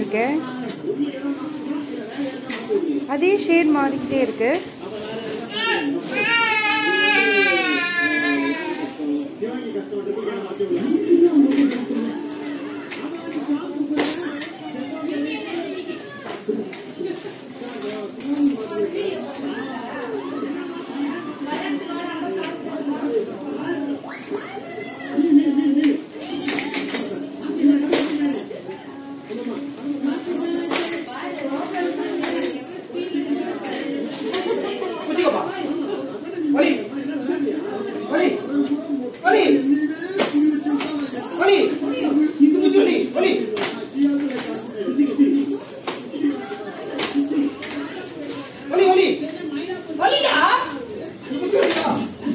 இருக்கு அதே ஷேட் மாறிக்கிட்டே இருக்கு குச்சிக்கப்பா வலி வலி வலி வலி குச்சி வலி வலி வலி வலி வலிடா குச்சி வலிடா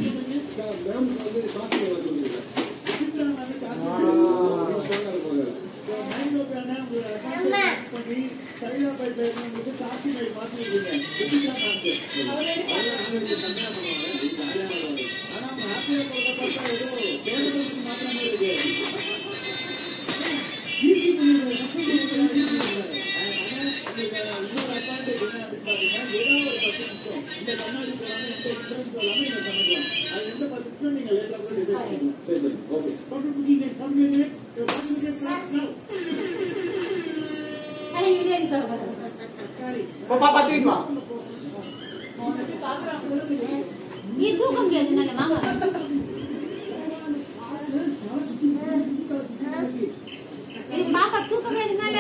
பாப்பா பாத்துக்கிட்டு வா நீ தூக்க முடியாது நல்ல மாமா இது பாப்பா தூக்க முடியாதுனால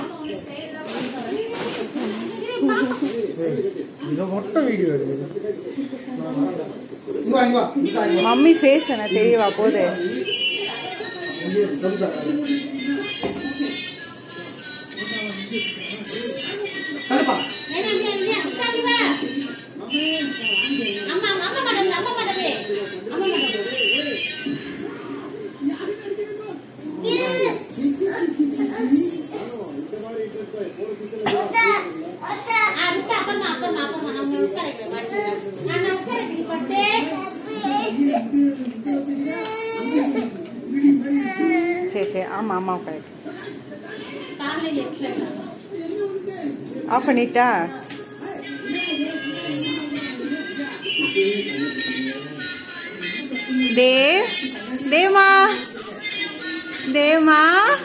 இதை மட்டும் வீடியோ எடுக்குது இங்க வா இங்க வா இங்க வா, இங்க வா மம்மி ஃபேஸ் என்ன தெரியவா போகுது இங்கே தம்பா தள்ளுப்பா என்ன என்ன என்ன உட்காந்து வா அம்மா அம்மா மாட்டது அம்மா மாட்டது அம்மா மாட்டது ஆ விட்டா அப்புறமா அப்புறமா அப்புறமா நம்ம உட்கார வைக்க மாட்டேன் நான் உட்கார வைக்க பட்டு சரி சரி ஆமாம் ஆமாம் கரெக்ட் காலையில் எட்டு ஆஃப் பண்ணிட்டா தேவ் தேவ்மா தேவ்மா